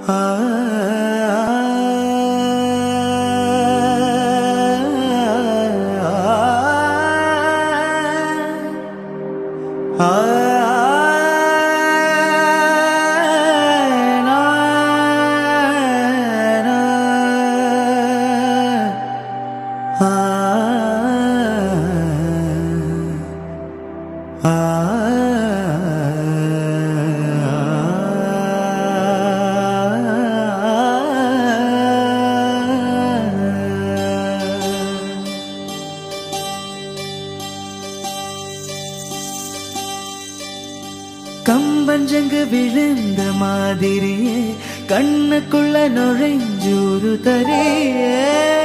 கம்பஞ்சங்கு விழுந்த மாதிரியே கண்ணுக்குள்ள நுழைஞ்சூரு தரையே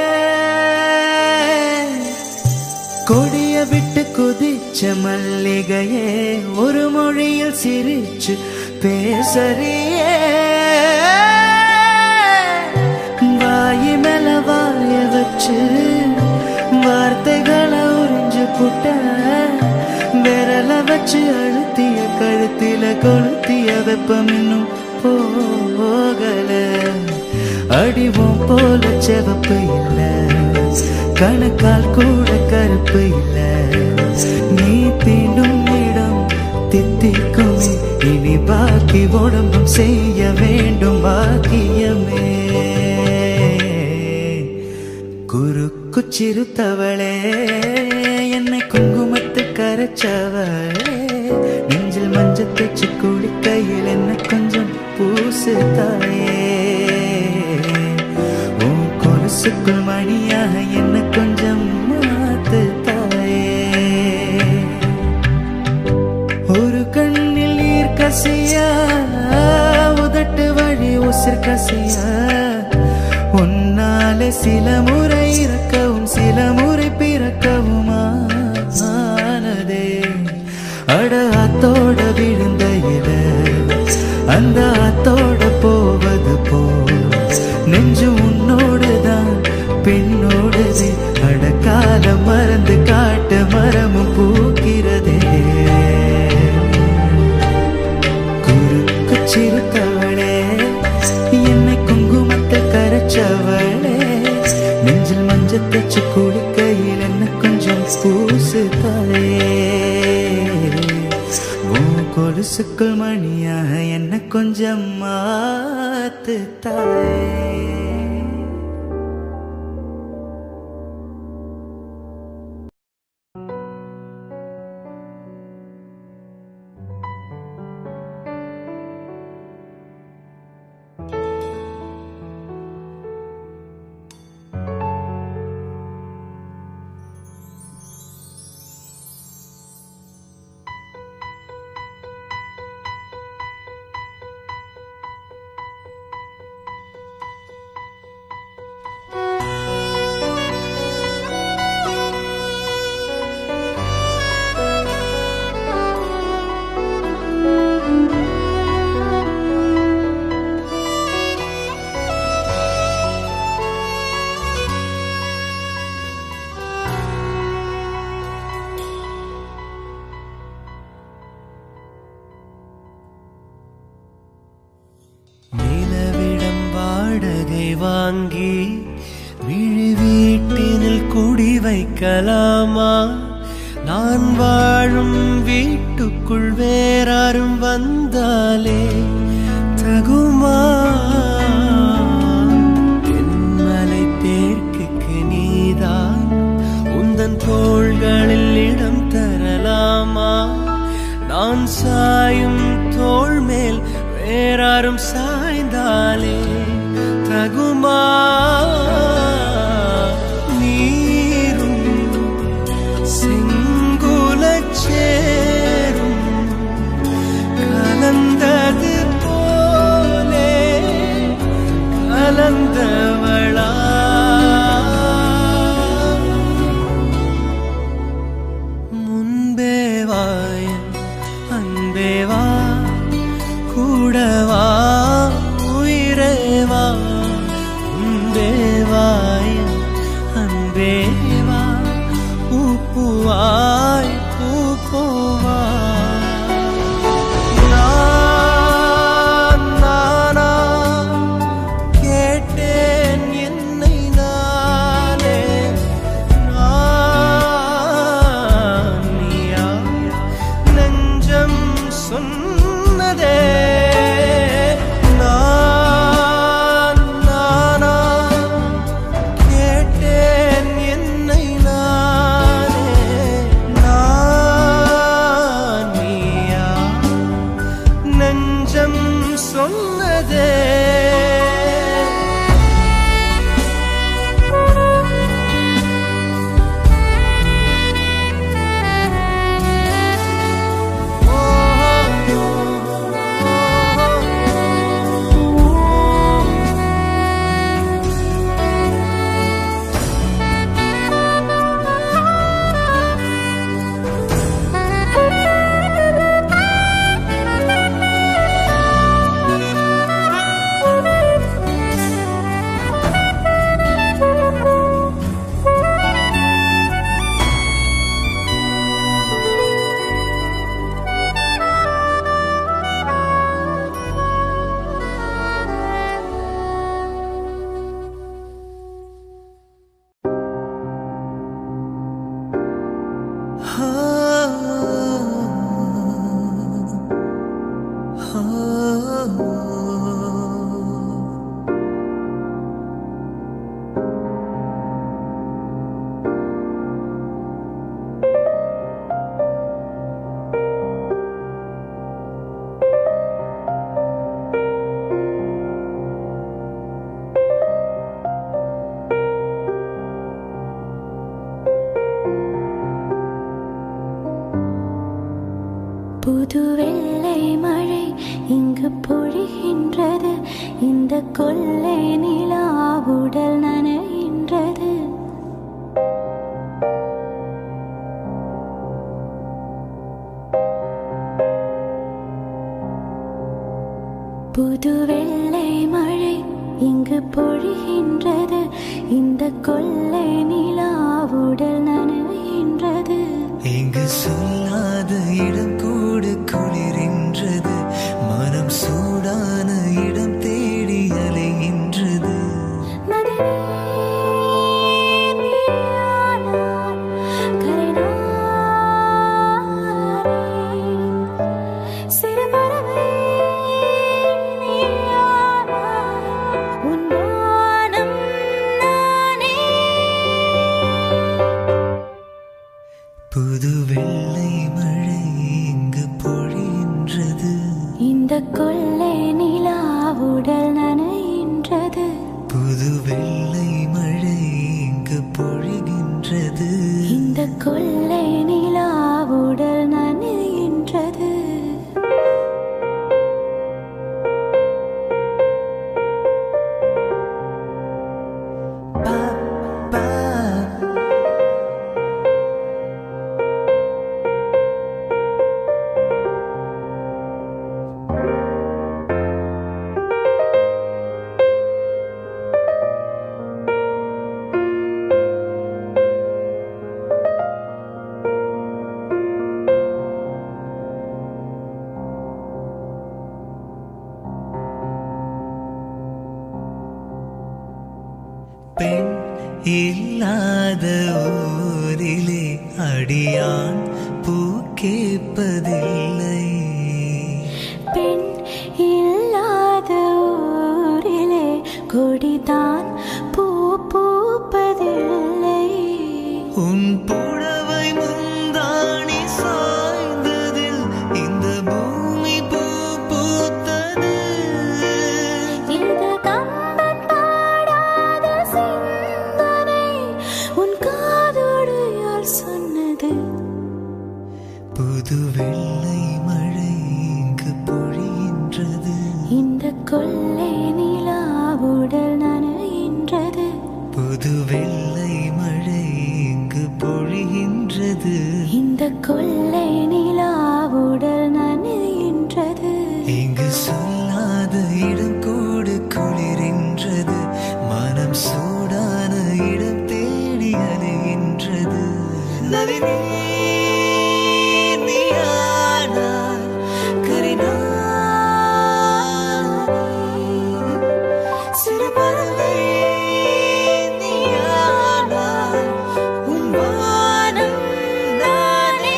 கொடிய விட்டு குதிச்ச மல்லிகையே ஒரு மொழியில் சிரிச்சு பேசறியே வாயி மேல வாய வச்சு வார்த்தைகளை உறிஞ்சு புட்ட விரல வச்சு அழுத்திய கழுத்தில கொளுத்திய வெப்பம் இன்னும் போகல அடிவோம் போல செவப்பு இல்ல கணக்கால் கூட கருப்பு இல்ல நீ தீண்டும் இடம் தித்திக்குமே இனி பாக்கி உடம்பும் செய்ய வேண்டும் பாக்கியமே குறுக்கு சிறுத்தவளே என்னை குங்குமத்து கரைச்சவளே நெஞ்சில் மஞ்சள் தேச்சு குளிக்கையில் என்ன கொஞ்சம் பூசு தாயே உன் கொலுசுக்குள் மணியாக என்ன கொஞ்சம் மாத்து தாயே ஒரு கண்ணில் நீர் கசியா உதட்டு வழி உசிர் கசியா உன்னாலே சில முறை இறக்கவும் சில முறை பிறக்கவும் ஆனதே அட அத்தோட விழுந்த இல அந்த அத்தோட போவது போ நெஞ்சு உன்னோடுதான் பெண்ணோடுது அட காலம் மறந்து காட்டு மரமும் பூக்கிறதே குறுக்கு சிறுத்தவளே என்னை குங்குமத்தை கரைச்சவளே நெஞ்சில் மஞ்சள் தச்சு குளிக்கையில் என்ன கொஞ்சம் பூசு தாயே உன் கொலுசுக்குள் மணியாக என்ன கொஞ்சம் மாத்து தாயே நிலவிடம் வாடகை வாங்கி விழி வீட்டினில் குடி வைக்கலாமா நான் வாழும் வீட்டுக்குள் வேறாரும் வந்தாலே தகுமா தென்மலை தேர்க்குக்கு நீதான் உந்தன் தோள்களில் இடம் தரலாமா நான் சாயும் தோள் மேல் வேறாரும் சாய்ந்தாலே தகுமா நீரும் செங்குலச் சேரும் கலந்தது போலே கலந்தவளா முன்பே வாயன் அன்பே வா கூடவா உயிரே வா முன்பே வாயன் அன்பே வா பூப்புவாய் பூப்போவா நான் நானா புது வெள்ளை மழை இங்கு பொழிகின்றது இந்த கொள்ளை நிலா உடல் நனைகின்றது புது வெள்ளை மழை இங்கு பொழிகின்றது இந்த கொள்ளை நிலா உடல் நனைகின்றது இங்கு சொல்லாத இடம் கூட குளிரின்றது மனம் சூடான இடம் தேடி அலைகின்றது புது வெள்ளை மழை இங்கு பொழிகின்றது இந்த கொள்ளை நிலா உடல் நனைகின்றது புது வெள்ளை மழை இங்கு பொழிகின்றது இந்த கொள்ளை நிலா உடல் நனைகின்றது பா, பா. பெண் இல்லாத ஊரிலே அடியான் பூ கேட்பதில்லை பெண் இல்லாத ஊரிலே கொடிதான் பூ பூப்பதில்லை உன் புடவை முந்தாணி சாய்ந்ததில் இந்த பூமி பூ பூத்தது இது கம்பன் பாடாத சிந்தனை உன் காதோடு யார் சொன்னது புது வெள்ளை மழை இங்கு பொழிகின்றது இந்த கொள்ளை நிலா உடல் நனைகின்றது புது வெள்ளை மழை இங்கு பொழிகின்றது இந்த கொள்ளை நிலா உடல் நனைகின்றது இங்கு சொல்லாத இடம் கூட குளிரின்றது மனம் சூடான இடம் தேடி அலைகின்றது நளினி நீயானாய், கரிநாள். சிறு பறவை நீயானாய், உன் வானம் நானே.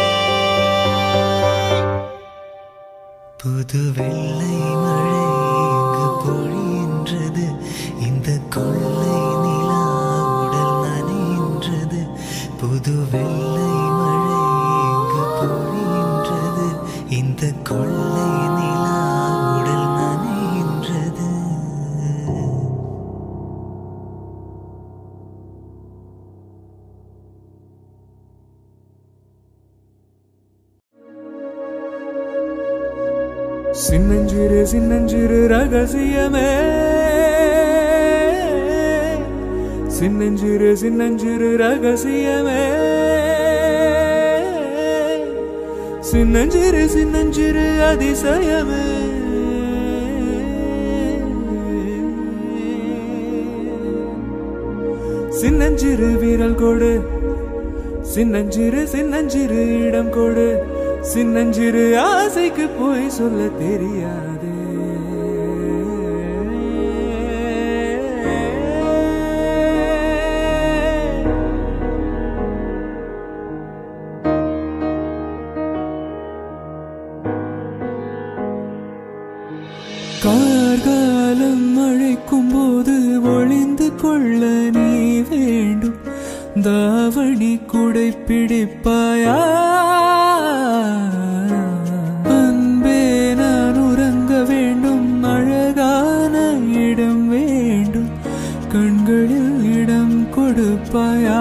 புது வெள்ளை மழை இங்கு பொழிகின்றது இந்த கொள்ளை நிலா உடல் நனைகின்றது புது வெள்ளை மழை இங்கு பொழிகின்றது இந்த கொள்ளை நிலா உடல் நனைகின்றது சின்னஞ்சிறு சின்னஞ்சிறு ரகசியமே சின்னஞ்சிறு சின்னஞ்சிறு ரகசியமே சின்னஞ்சிறு சின்னஞ்சிறு அதிசயமே சின்னஞ்சிறு வீரல் கொடு சின்னஞ்சிறு சின்னஞ்சிறு இடம் கொடு சின்னஞ்சிறு ஆசைக்கு போய் சொல்ல தெரியாதே கார்காலம் அழைக்கும் போது ஒளிந்து கொள்ள நீ வேண்டும் தாவணி குடை பிடிப்பாயா அன்பே நான் உறங்க வேண்டும் அழகான இடம் வேண்டும் கண்களில் இடம் கொடுப்பாயா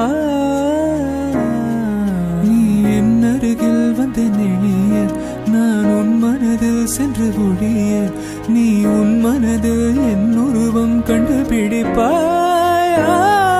நீ என் அருகில் வந்து நெளிய நான் உன் மனதில் சென்று ஒழிய நீ உன் மனதில் என் உருவம் கண்டுபிடிப்பாயா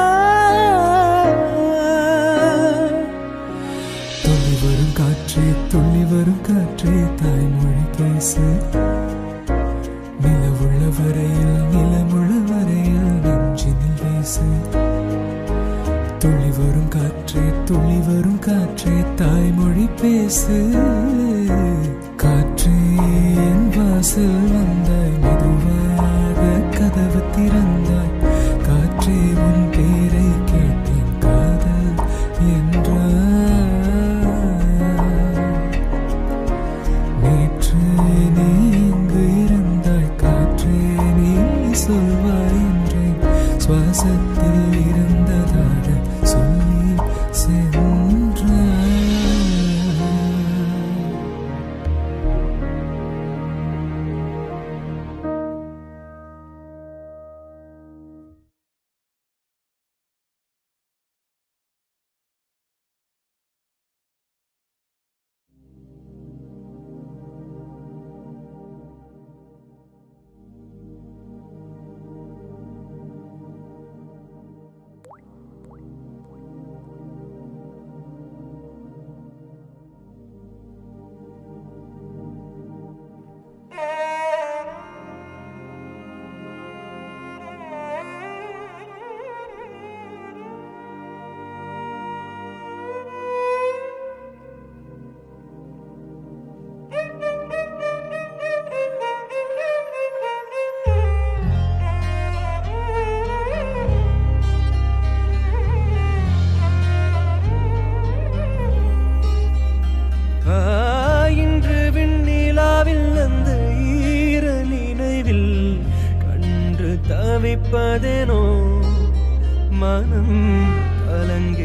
துள்ளி வரும் காற்றே துள்ளி வரும் காற்றே தாய்மொழி பேசு நிலவுள்ள வரையில் நிலமுள்ள வரையில் நெஞ்சினில் பேசு துள்ளி வரும் காற்றே துள்ளி வரும் காற்றே தாய்மொழி பேசு காற்றே என் வாசல் வந்தாய் மெதுவாக கதவு திறந்தாய் காற்றே உன் பேரை கேட்டேன் காதல் என்றாய் நேற்று நீ இங்கு இருந்தாய் காற்றே நீ சொல்வாய் என்றேன் சுவாசத்தில் இருந்ததாக சொல்லி சென்றாய் ஆ, இன்று விண்ணிலாவில் அந்த ஈர நினைவில் கன்று தவிப்பதேனோ மனம் கலங்கி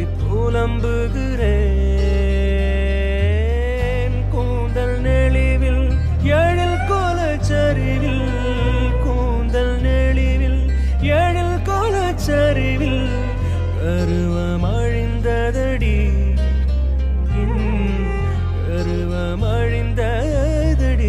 புலம்புகிறேன் கூந்தல் நெளிவில் எழில் கோலச்சரிவில் கூந்தல் நெளிவில் எழில் கோலச்சரிவில் கருவம் அழிந்ததடி கருவம் அழிந்ததடி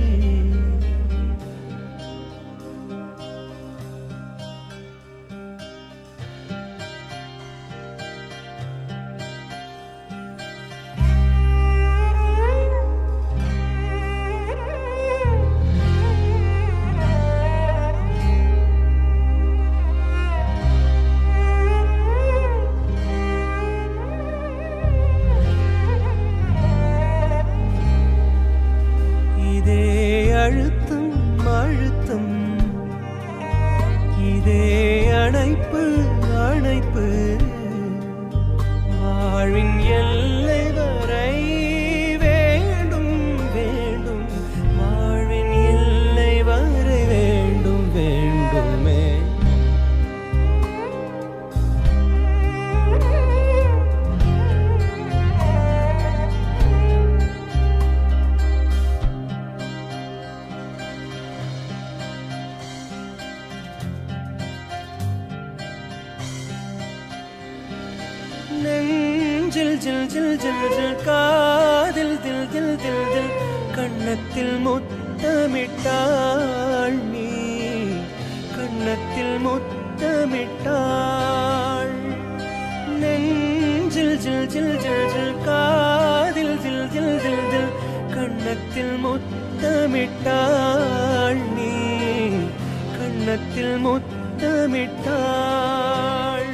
இதே அழுத்தம் அழுத்தம் இதே அணைப்பு அணைப்பு வாழ்வின் எல்லை வரை வேண்டும் வேண்டும் வாழ்வின் எல்லை வரை வேண்டும் வேண்டுமே நெஞ்சில் ஜில் ஜில் ஜில் ஜில் காதில் தில் தில் தில் தில் கண்ணத்தில் முத்தமிட்டாள் நீ கண்ணத்தில் முத்தமிட்டாள் நெஞ்சில் ஜில் ஜில் ஜில் ஜில் காதில் தில் தில் தில் தில் கண்ணத்தில் முத்தமிட்டாள் நீ கண்ணத்தில் முத்தமிட்டாள்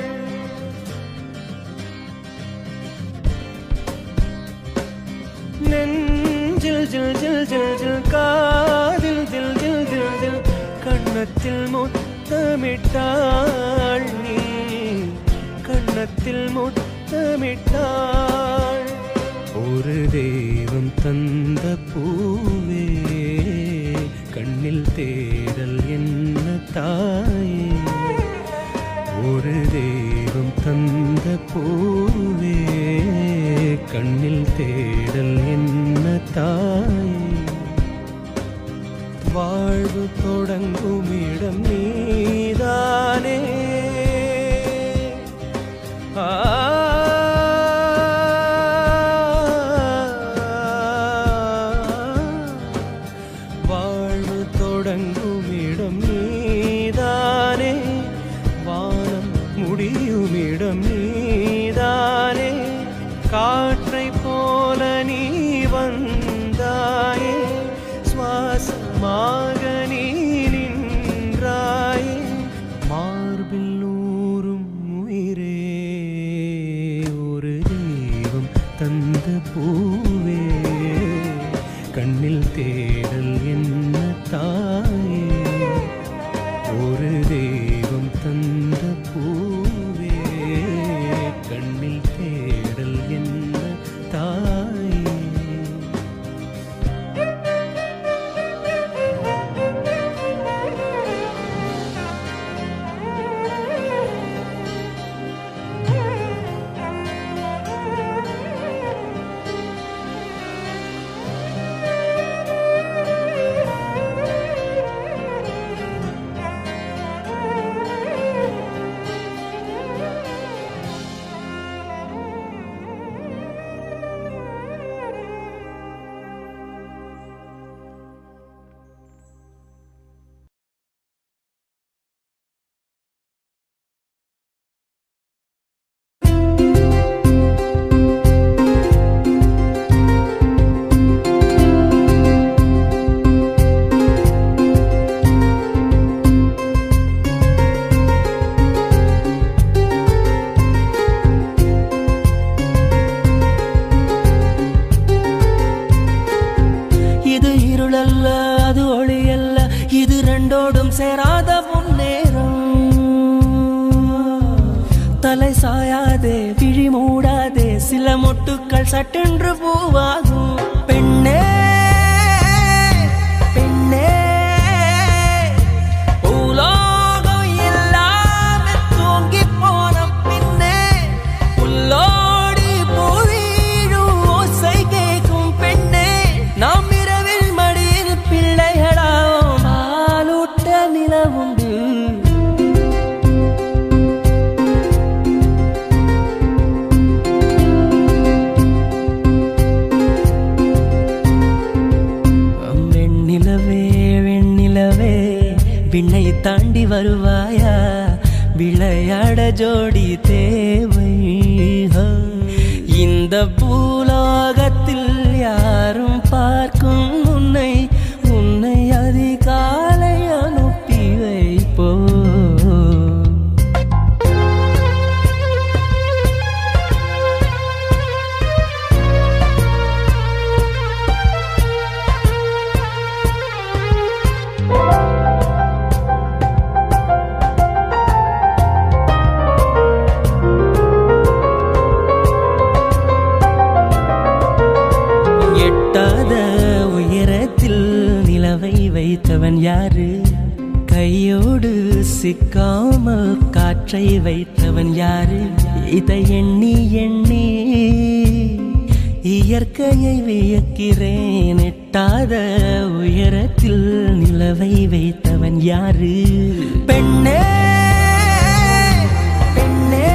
நெஞ்சில் ஜில் ஜில் ஜில் ஜில் காதில் தில் தில் தில் தில் கண்ணத்தில் முத்தமிட்டாள் நீ கண்ணத்தில் முத்தமிட்டாள் ஒரு தெய்வம் தந்த பூவே கண்ணில் தேன் தேடல் என்ன தாயே வாழ்வு தொடங்கும் இடம் நீதானே ஆ வாழ்வு தொடங்கும் இடம் நீதானே வானம் முடியும் இடம் நீதானே காற்றை போல நீ வந்தாயே சுவாசமாக நீ நின்றாயே மார்பில் ஊறும் உயிரே ஒரு தெய்வம் தந்த பூவே கண்ணில் தேடல் என்ன தாயே ஒரு தெய்வம் தந்த பூவே கண்ணில் தேடல் என்ன தாயே இது இருளல்ல அது ஒளி அல்ல இது ரெண்டோடும் சேராத முன்னேறம் தலை சாயாதே விழி மூடாதே சில மொட்டுக்கள் சட்டென்று பூவாகும் பெண்ணே பெண்ணே பூலோகம் இல்லாம தூங்கிப் போன பின்னே புல்லோடி பூவீழும் ஓசை கேட்கும் பெண்ணே நாம் இரவில் மடியில் பிள்ளைகளாம் பாலூட்ட நிலவுண்டு வெண்ணிலவே வெண்ணிலவே விண்ணை தாண்டி வருவாயா விளையாட ஜோடி தேவை ஹோ. இந்த பூலோகத்தில் யாரும் பார்க்கும் உன்னை உன்னை அதிகாலை அனுப்பி வைப்போ எட்டாத உயரத்தில் நிலவை வைத்தவன் யாரு கையோடு சிக்காமல் காற்றை வைத்தவன் யாரு இதை எண்ணி எண்ணி இயற்கையை வியக்கிறேன் எட்டாத உயரத்தில் நிலவை வைத்தவன் யாரு பெண்ணே பெண்ணே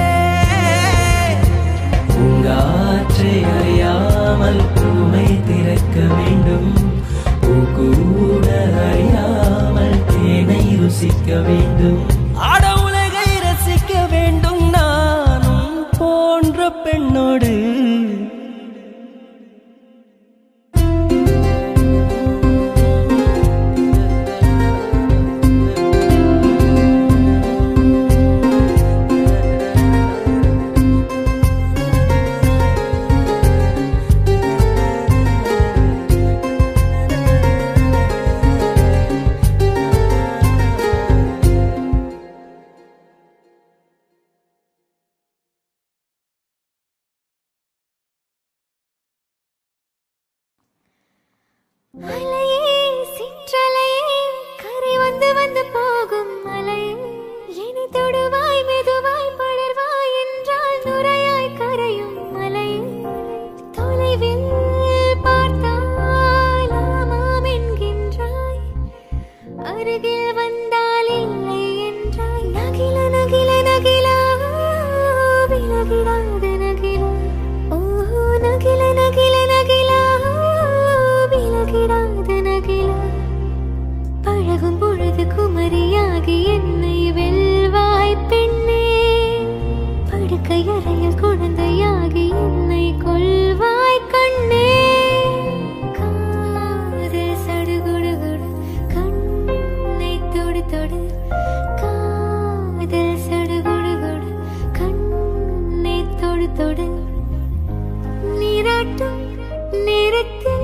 பூங்காற்றை அறியாமல் பூவை திறக்க வேண்டும் பூ கூட அறியாமல் தேனை ருசிக்க வேண்டும் ஆட உலகை ரசிக்க வேண்டும் நானும் போன்ற பெண்ணோடு அலையே சிற்றலையே கரை வந்து வந்து போகும் மலையே இனி தொடுவாய் மெதுவாய் படர்வாய் என்றால் நுரையாய் கரையும் மலையே தொலைவில் குமரியாகி என்னை வெல்வாய் பெண்ணே படுக்கையறையில் குழந்தையாகி என்னை கொள்வாய் கண்ணே காதல் சடுகுடுகுடு கண்ணை தொடு தொடு காதல் சடுகுடுகுடு கண்ணை தொடு தொடு நீராட்டும் நேரத்தில்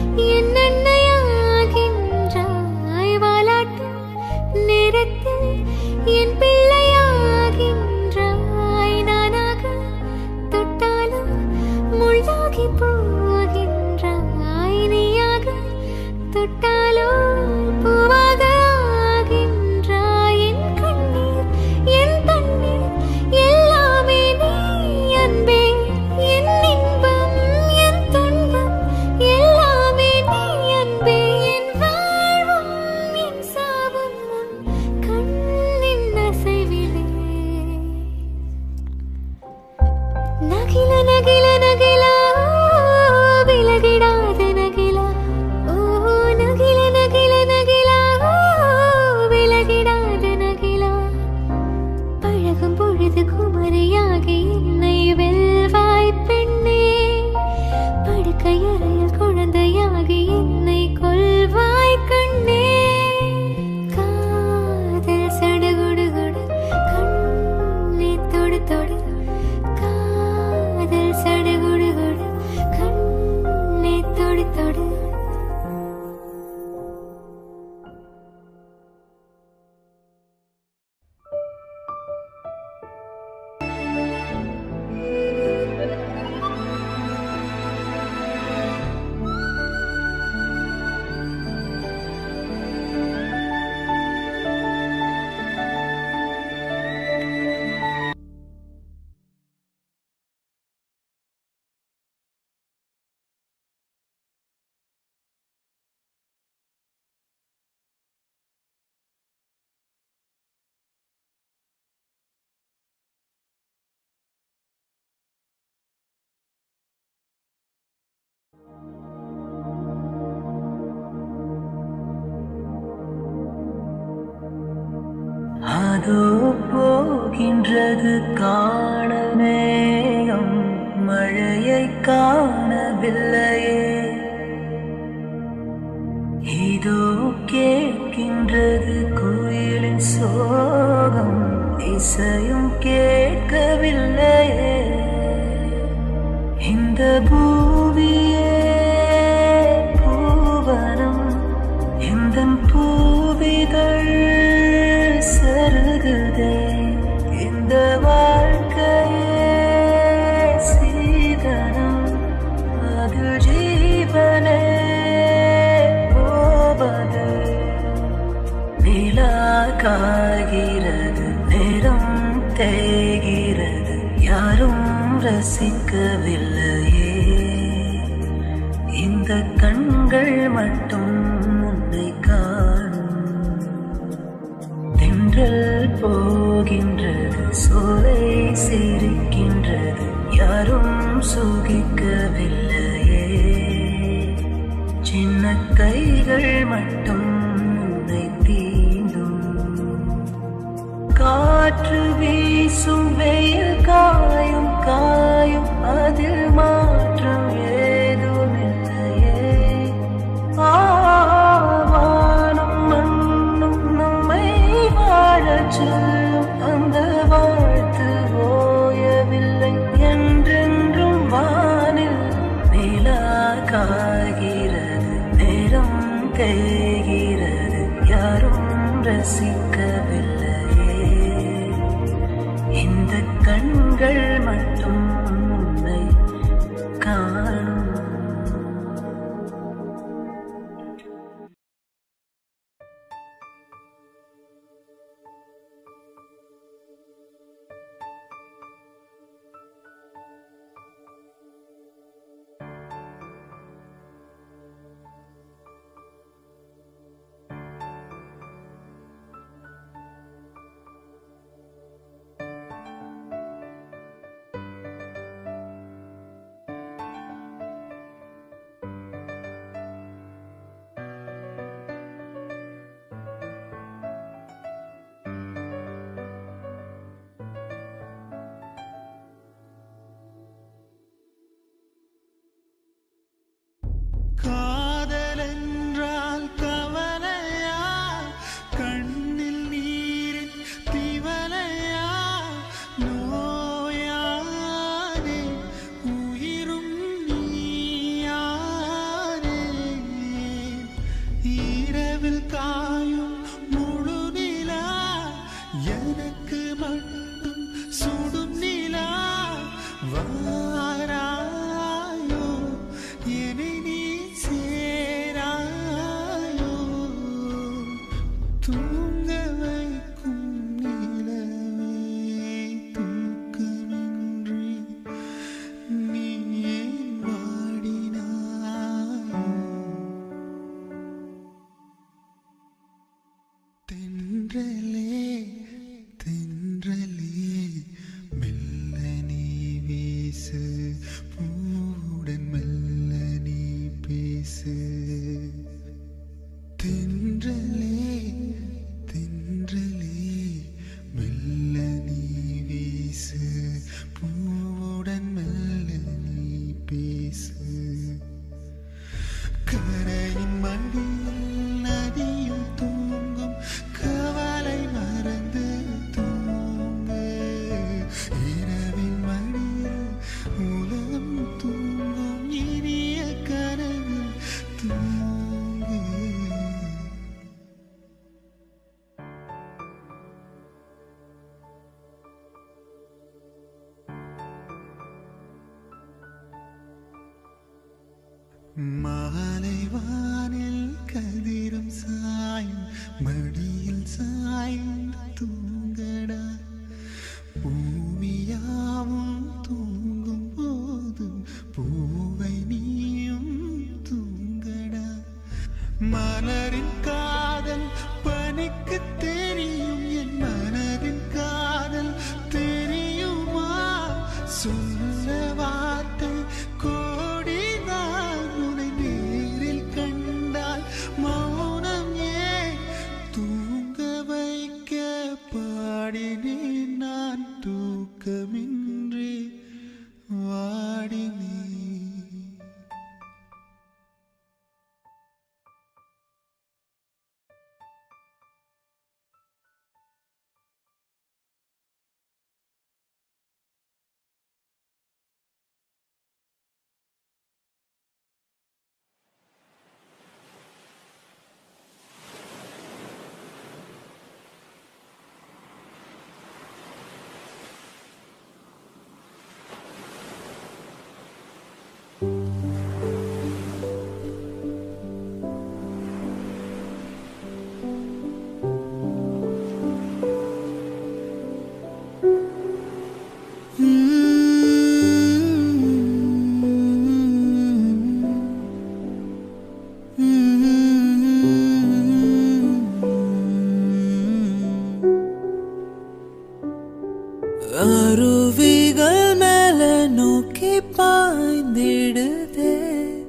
என்னென்னையாகின்றாய் வாலாட்டும் நேரத்தில் என் பிள்ளையாகின்றாய் நானாக தொட்டாலும் முள்ளாகி போகின்றாய் நீயாக தொட்டாலோ பூவாக ஆகின்றாய் என் கண்ணீர் என் தண்ணீர் எல்லாமே நீ அன்பே என் இன்பம் என் துன்பம் எல்லாமே நீ அன்பே என் வாழ்வும் என் சாவும் உன் கண்ணின் அசைவிலே நகில நகில நகில விலகிடாத நகில ஓ நகில நகில நகில விலகிடாத நகில பழகும் பொழுது குமரியாகி என்னை வெல்வாய் பெண்ணே படுக்கையறையில் குழந்தையாகி என்னை கொள்வாய் கண்ணே காதல் சடுகுடுகுடு கண்ணை தொடு தொடு காதல் சடுகுடுகுடு கண்ணை தொடு தொடு அதோ போகின்றது காண மேகம் மழையை காணவில்லையே இதோ கேட்கின்றது குயிலின் சோகம் இசையும் கேட்கவில்லையே இந்த பூவியே பூவனம் எந்த பூவிதழ் சருகுதே இந்த வாழ்க்கையே சீதனம் அது ஜீவனே போவது நிலா காய்கிறது நேரம் தேய்கிறது யாரும் ரசிக்கவில்லையே இந்த கண்கள் மட்டும் உன்னை காணும் தென்றல் போகின்றது சோலை சிரிக்கின்றது யாரும் சுகிக்கவில்லையே சின்ன கைகள் மட்டும் உன்னை தீண்டும் காற்று வீசும் வெயில் காயும் காயும் அதில் மாற்றம் ஏதுமில்லையே ஆவானம் மண்ணும் நம்மை வாழச் சொல்லும் அந்த வாழ்த்து ஓயவில்லை என்றென்றும் வானில் நிலா காய்கிறது நேரம் தேய்கிறது யாரும் ரசிக்கவில்லையே இந்த கண்கள் மட்டும் உன்னை காணும் தூங்க வைக்கும் நிலவே தூக்கமின்றி நீ ஏன் வாடினாய் தென்றலே தென்றலே மெல்ல நீ வீசு பூவுடன் மெல்ல நீ பேசு தென்றலே தென்றலே மெல்ல நீ வீசு பூவுடன் மெல்ல நீ பேசு கரையின் மடியில் நதியும் தூங்கும் கவலை மறந்து தூங்கு இரவின் மடியில் உலகம் தூங்கும் இனிய கனவு தூங்கு மாலை வானில் கதிரும் சாயும் மடியில் சாயும் தூங்கடா பூமியாவும் தூங்கும் போதும் பூவை நீயும் தூங்கடா மலரின் காதல் பனிக்கு தெரியும் என் மனதின் காதல் தெரியுமா சொல்ல வார்த்தை கோடிதான் உன்னை நேரில் கண்டால் மௌனம் ஏன் தூங்க வைக்க பாடினேன் நான் தூக்கமின்றி வாடினேன் அருவிகள் மேல நோக்கி பாய்ந்திடுதே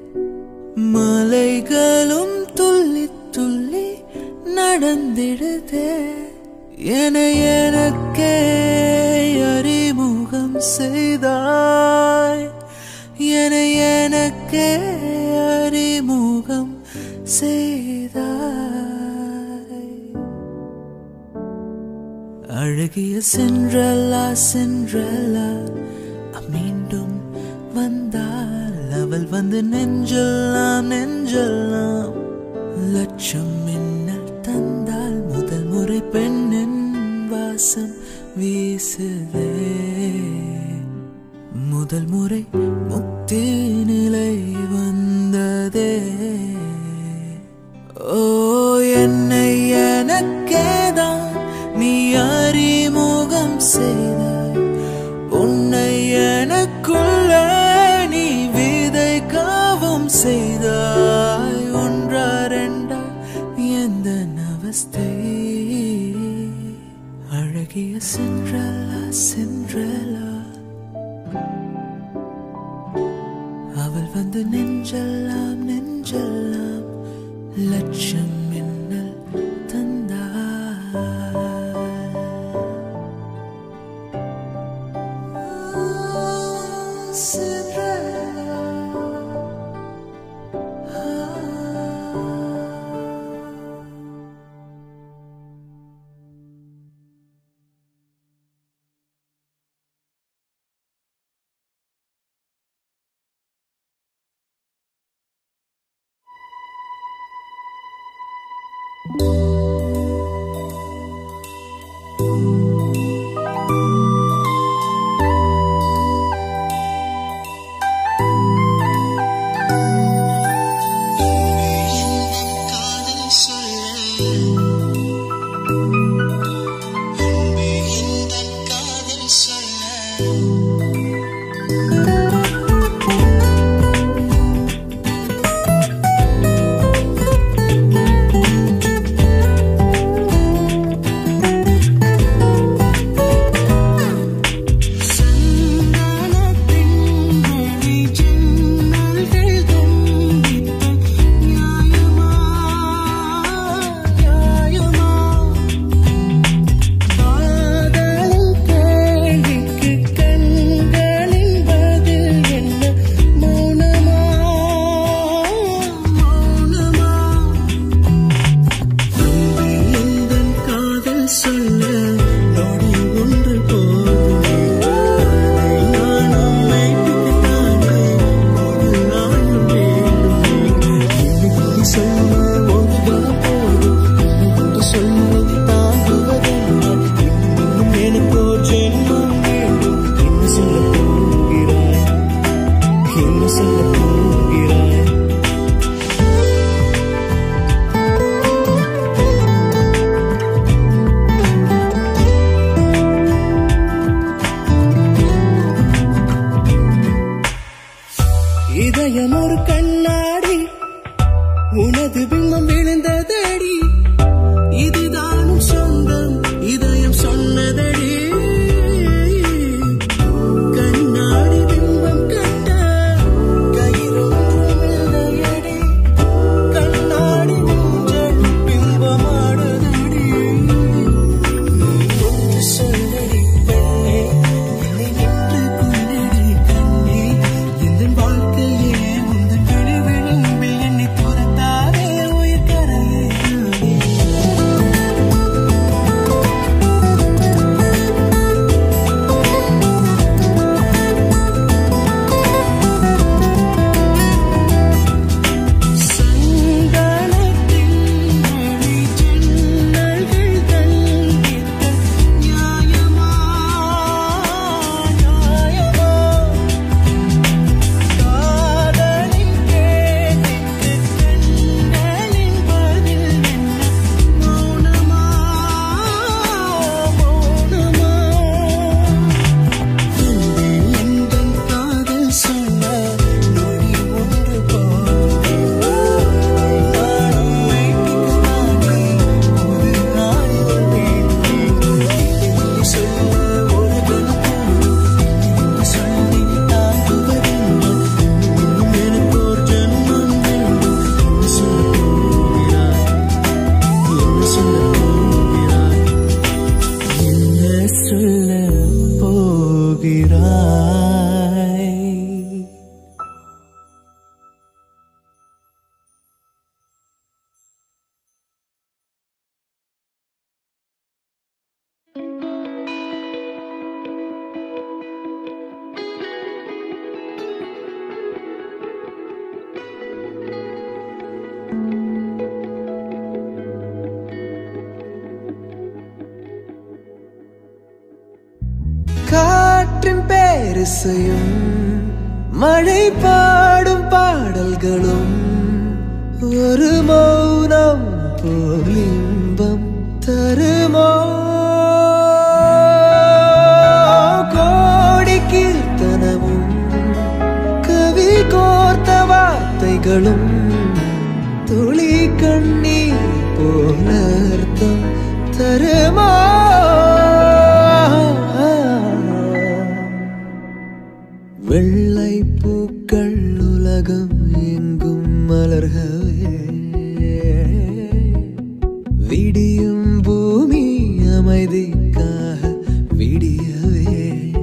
மலைகளும் துள்ளி துள்ளி நடந்திடுதே என எனக்கே அறிமுகம் செய்தாய் என எனக்கே அறிமுகம் செய்தாய் அழகிய சென்றலா சென்றலா மீண்டும் வந்தால் அவள் வந்து நெஞ்செல்லாம் நெஞ்செல்லாம் லட்சம் மின்னல் தந்தால் முதல் முறை பெண்ணின் வாசம் வீசுதே முதல் முறை முக்தி நிலை வந்ததே ஓ என்னை எனக்கேதான் நீ அறிமுகம் செய்தாய் உன்னை எனக்குள்ள நீ விதைக்கவும் செய்தாய் ஒன்றா ரெண்டா எந்த அவஸ்தை அழகிய சென்றலா சென்றலா அவள் வந்து நெஞ்செல்லாம் நெஞ்செல்லாம் லட்சம் மின்னல் காதல் சொல்ல வரிசையும் மழை பாடும் பாடல்களும் ஒரு மௌனம் போல் இன்பம் தருமோ கோடி கீர்த்தனமும் கவி கோர்த்த வார்த்தைகளும் துளி கண்ணீர் போல அர்த்தம் தருமா வெள்ளை பூக்கள் உலகம் எங்கும் மலர்கவே விடியும் பூமி அமைதிக்காக விடியவே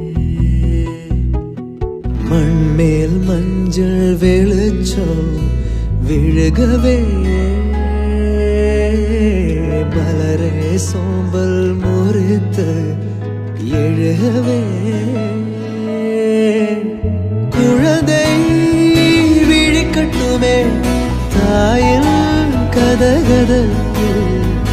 மண்மேல் மஞ்சள் வெளிச்சம் விழுகவே மலரே சோம்பல் முறித்து எழுகவே குழந்தை விழிக்கட்டுமே தாயில் கதகதத்தில்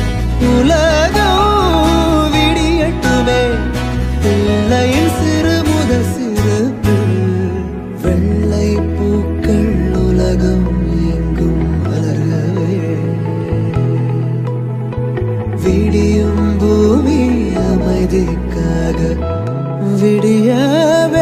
உலகம் விடியட்டுமே பிள்ளையின் சிறு முதல் சிறப்பு வெள்ளை பூக்கள் உலகம் எங்கும் மலர்கவே விடியும் பூமி அமைதிக்காக விடியவே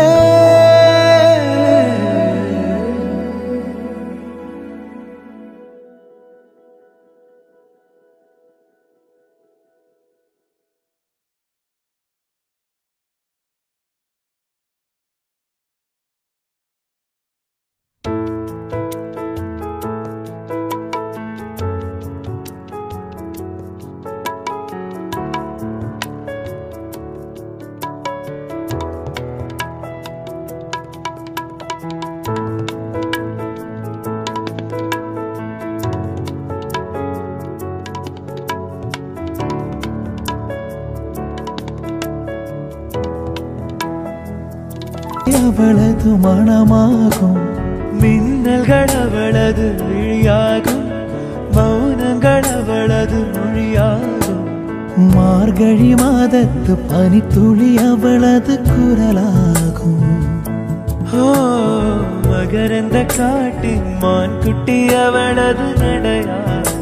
அவளது மனமாகும் மின்னல்கள் அவளது விழியாகும் மௌனங்கள் அவளது மொழியாகும் மார்கழி மாதத்து பனித்துளி அவளது குரலாகும் ஓ மகரந்த காட்டின் மான் குட்டி அவளது நடையாகும்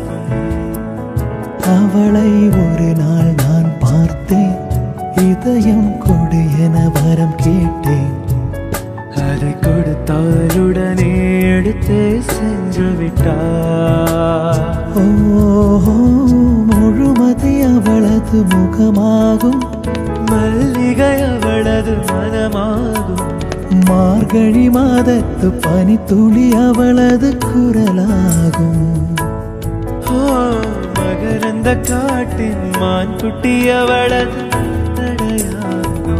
அவளை ஒரு நாள் நான் பார்த்தேன் இதயம் கொடு என வரம் கேட்டேன் அதை கொடுத்தாலுடனே எடுத்து சென்று விட்டார் ஓ முழுமதி அவளது முகமாகும் மல்லிகை அவளது மனமாகும் மார்கழி மாதத்து பனித்துளி அவளது குரலாகும் ஓ மகரந்த காட்டின் மான் குட்டி அவளது நடையாகும்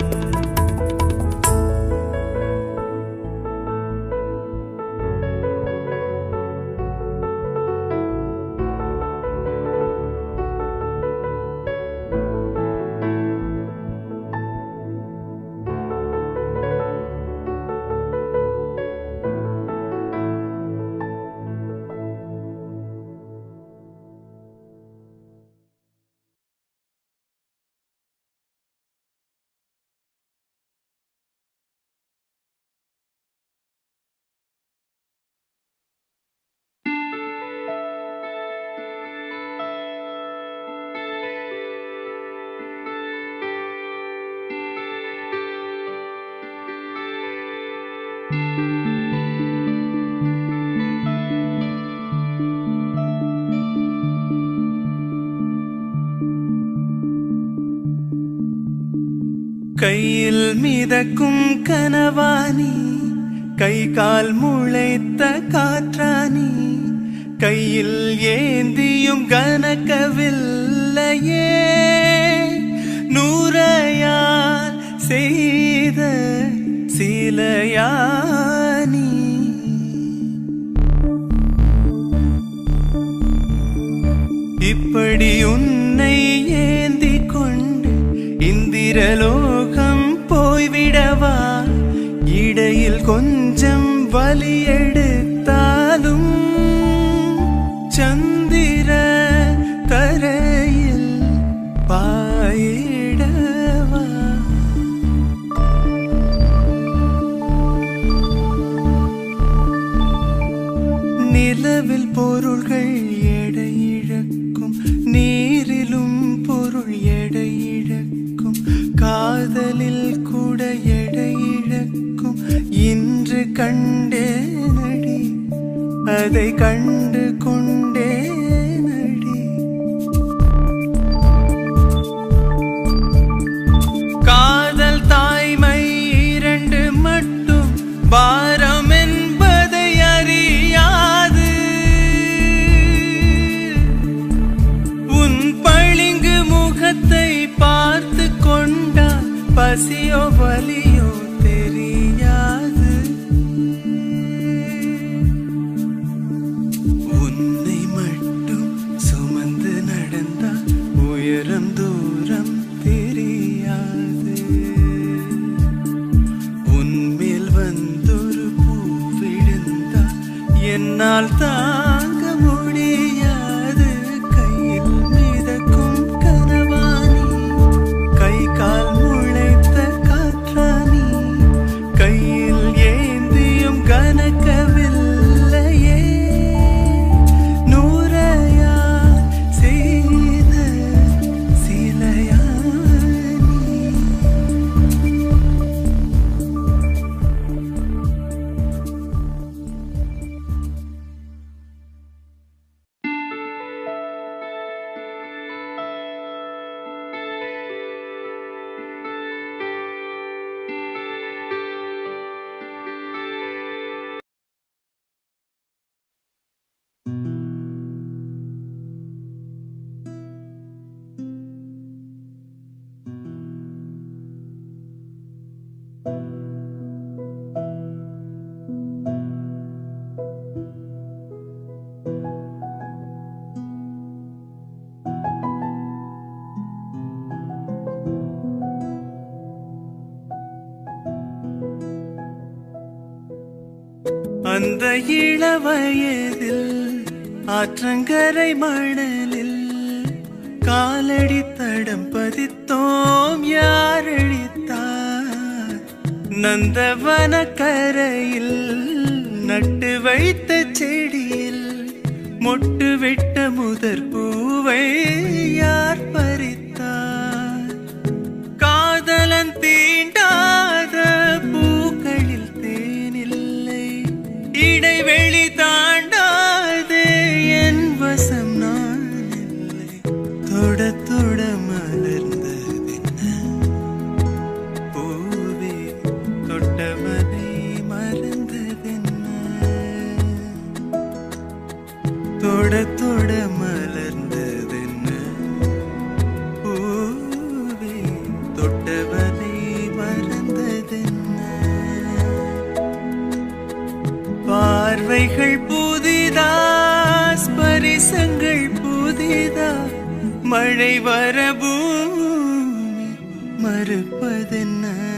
கையில் மிதக்கும் கனவானி கை கால் முளைத்த காற்றானி கையில் ஏந்தியும் கனக்கவில்லையே நூறையால் செய்த சீலையானி இப்படி உன்னை ஏந்தி கொண்டு இந்திரலோகம் போய்விடவா இடையில் கொஞ்சம் வலி எடுத்தாலும் சந்திர தரையில் பாயிடவா பசியோ வலியோ தெரியாது உன்னை மட்டும் சுமந்து நடந்தா உயரம் தூரம் தெரியாது உன்மேல் வந்தொரு பூ விழுந்தா என்னால் தாங்க முடியாது கையில் மிதக்கும் கனவானி கை கால் முளைத்த காற்றானி கையில் ஏந்தியும் கனக்கவில்லையே நூறையா செய்த சிலையானி அந்த இளவயதில் ஆற்றங்கரை மணலில் காலடி தடம் பதித்தோம் யாரழித்தார் நந்தவன கரையில் நட்டு வைத்த செடியில் மொட்டு விட்ட முதற் பூவை யார் பறித்தார் காதலன் தீண்டாத பூக்களில் தேனில்லை இடைவெளி தாண்டாது என் வசம் நான் இல்லை தொட தொட மலர்ந்ததென்ன பூவே தொட்டவனை மறந்ததென்ன தொட தொட மலர்ந்ததென்ன பூவே தொட்டவனை மறந்ததென்ன பார்வைகள் புதிதா ஸ்பரிசங்கள் புதிதா மழை வர பூமி மறுப்பதென்ன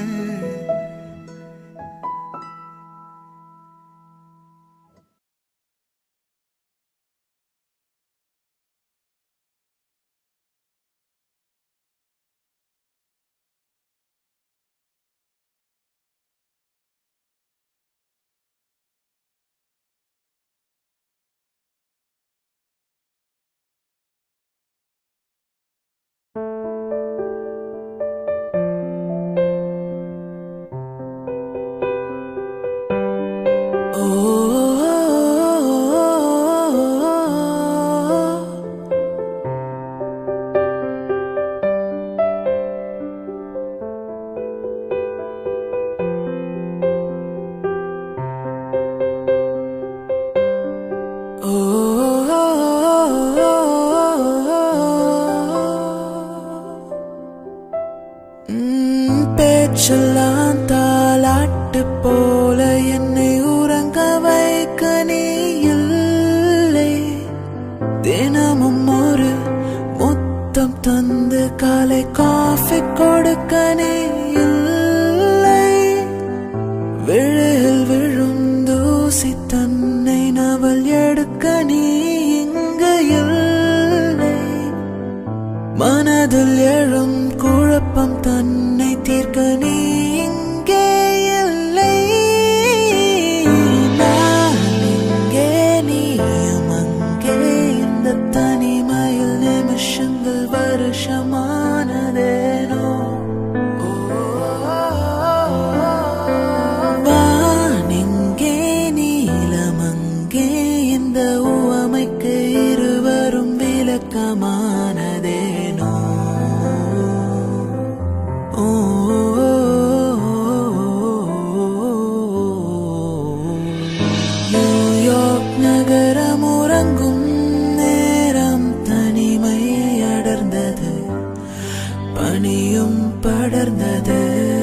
உம், பேச்செல்லாம் தாலாட்டு போல என்னை உறங்க வைக்க நீ இல்லை தினமும் ஒரு முத்தம் தந்து காலை காஃபி கொடுக்க நீ இல்லை விழில் விழும் தூசி தன்னை நவல் எடுக்க நீ இங்கு இல்லை மனதில் எழும் குழப்பம் தன்னை தீர்க்க நீ இங்கே இல்லை நான் இங்கே நீயும் அங்கே இந்த தனிமையில் நிமிஷங்கள் வருஷமானதேனோ வானிங்கே நீலமங்கே இந்த உவமைக்கு இருவரும் விளக்கமானதேனோ ஓ நியூயார்க் நகரம் உறங்கும் நேரம் தனிமை அடர்ந்தது பனியும் படர்ந்தது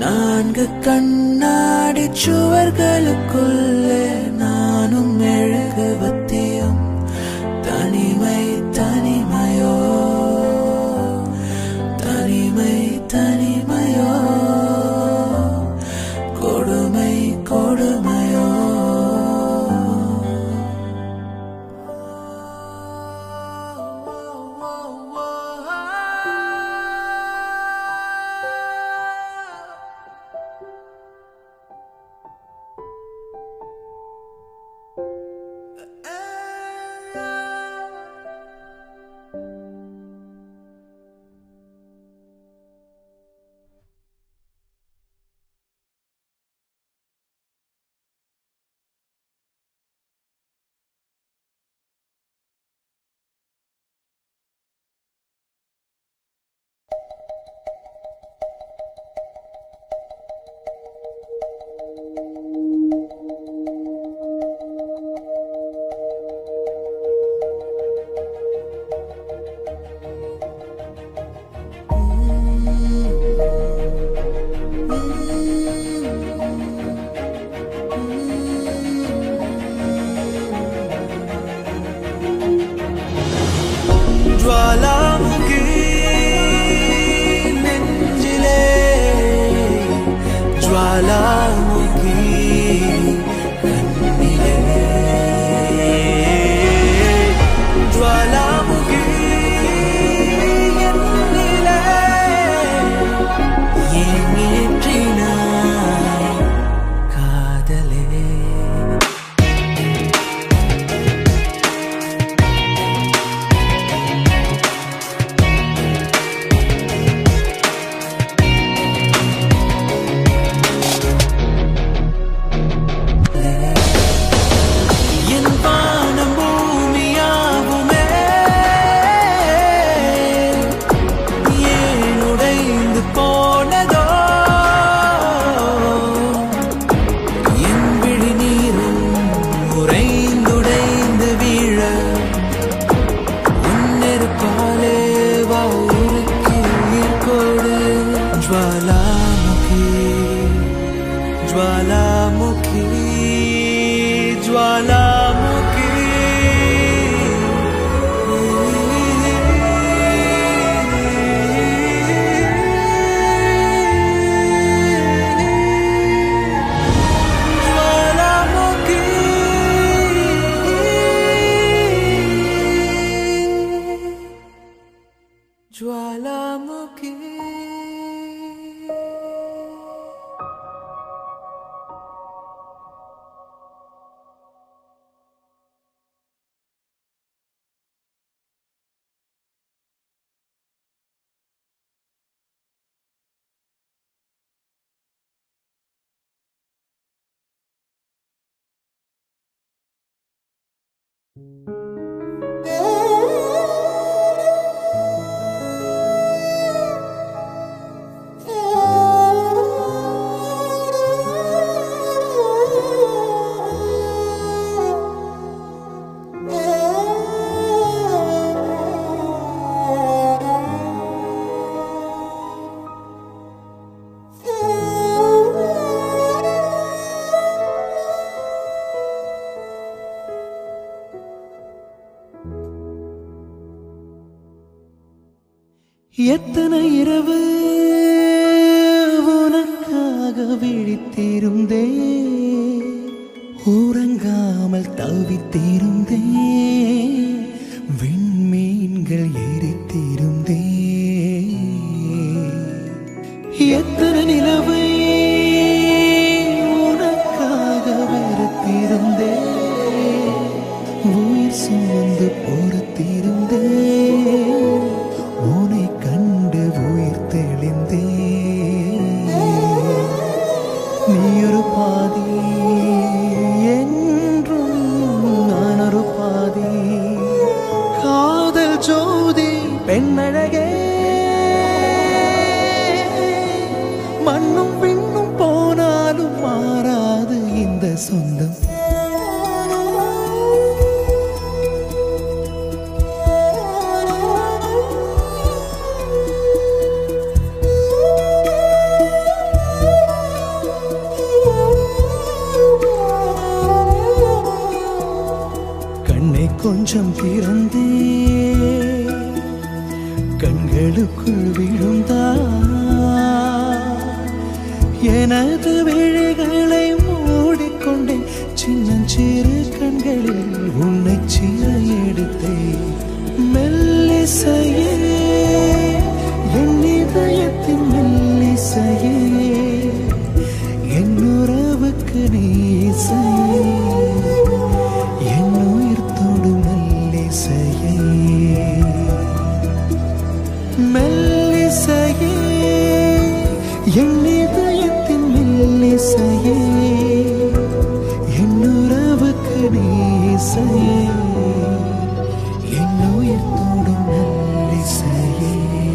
நான்கு கண்ணாடி சுவர்களுக்குள்ளே நானும் மெழுகுவத்தியும் தனிமை தனிமையோ தனிமை தனிமையோ கொடுமை கொடுமையோ ஜுவாலாமுகி நெஞ்சிலே ஜுவாலாமுகி கண்ணிலே ஜுவாலாமுகி என்னிலே ஏற்றினாய் காதலே என் வானம் பூமியாகுமே ஏன் உடைந்து போனதோ என் விழி நீரும் உறைந்துடைந்து வீழ உன்னெருப்பாலே வா உருக்கி கொடு ஜுவாலாமுகி ज्वालामुखी ज्वालामुखी ज्वालामुखी ज्वालामुखी எத்தனை இரவு உனக்காக விழித்திருந்தே உறங்காமல் தவித்திருந்தே விண்மீன்கள் எரித்திருந்தே எத்தனை நிலவை உனக்காக வெறுத்திருந்தே உயிர் சுமந்து பொறுத்திருந்தே உன்னை கண்டு உயிர் தெளிந்தே நீ ஒரு பாதி என்றும் நான் ஒரு பாதி காதல் ஜோதி பெண்ணழகே மண்ணும் பின்னும் போனாலும் மாறாது இந்த சொந்தம் Thank you. கொஞ்சம் திறந்தே கண்களுக்குள் விழுந்தா எனது விழிகளை மூடிக்கொண்டேன் சின்னஞ்சிறு கண்களில் உன்னை சிற எடுத்தேன் மெல்லிசையே என் இதயத்தின் மெல்லிசையே என் உறவுக்கு நீ இசையே என் உயிர் தொடும் மெல்லிசையே மெல்லிசையே என் இதயத்தின் மெல்லிசையே என் உறவுக்கு நீ இசையே என் உயிர் தொடும் மெல்லிசையே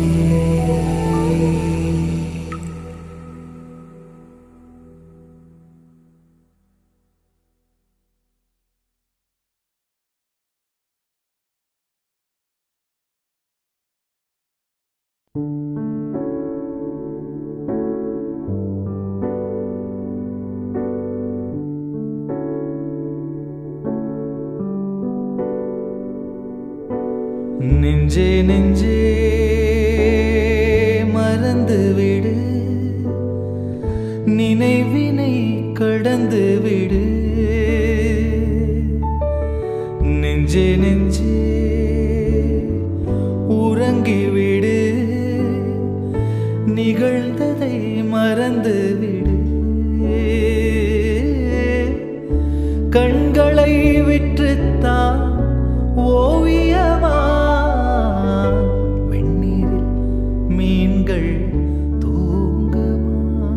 நெஞ்சே நெஞ்சே மறந்து விடு நினைவினை கடந்து விடு நெஞ்சே நெஞ்சே உறங்கி விடு நிகழ்ந்ததை மறந்து விடு கண்களை விற்றுத்தான் ஓவியமா வெந்நீரில் மீன்கள் தூங்குமா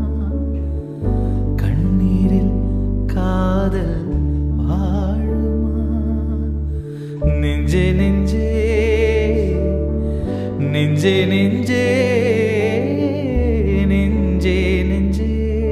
கண்ணீரில் காதல் வாழுமா நெஞ்சே நெஞ்சே நெஞ்சே நெஞ்சே நெஞ்சே நெஞ்சே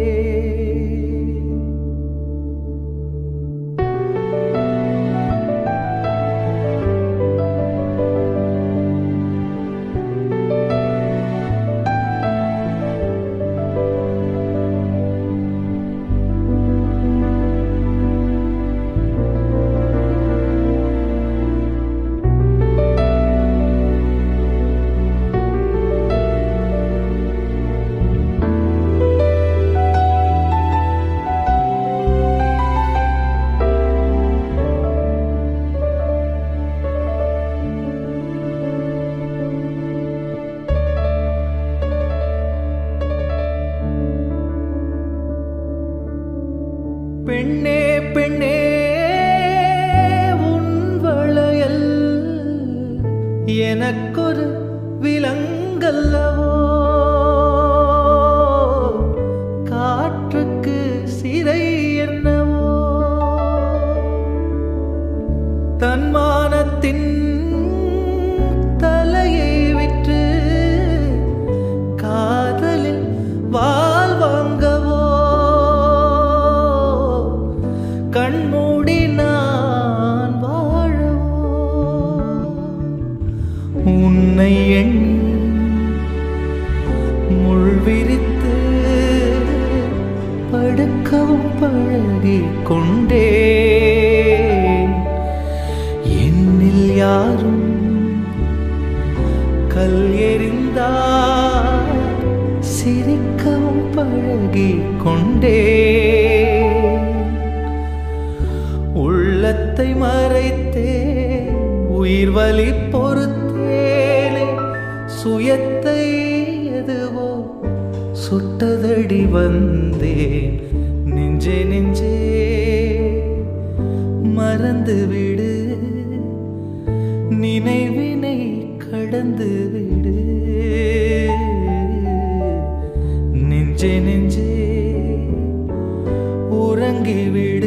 பெண்ணே பெண்ணே உன் வளையல் எனக்கொரு விலங்கல்லவோ காற்றுக்கு சிறை என்னவோ தன்மானத்தின் தலையை விற்று காதலில் வாழ் வாங்கவோ கண்மூடி நான் வாழவோ உன்னை எண்ணி முள் விரித்து படுக்கவும் பழகிக் கொண்டே என்னில் யாரும் கல் எறிந்தார் சிரிக்கவும் பழகிக் கொண்டே உள்ளத்தை மறைத்தே உயிர் வலி பொறுத்தேனே சுயத்தை எதுவோ சுட்டதடி வந்தேன் நெஞ்சே நெஞ்சே மறந்து விடு நினைவினை கடந்து விடு நெஞ்சே நெஞ்சே உறங்கிவிடு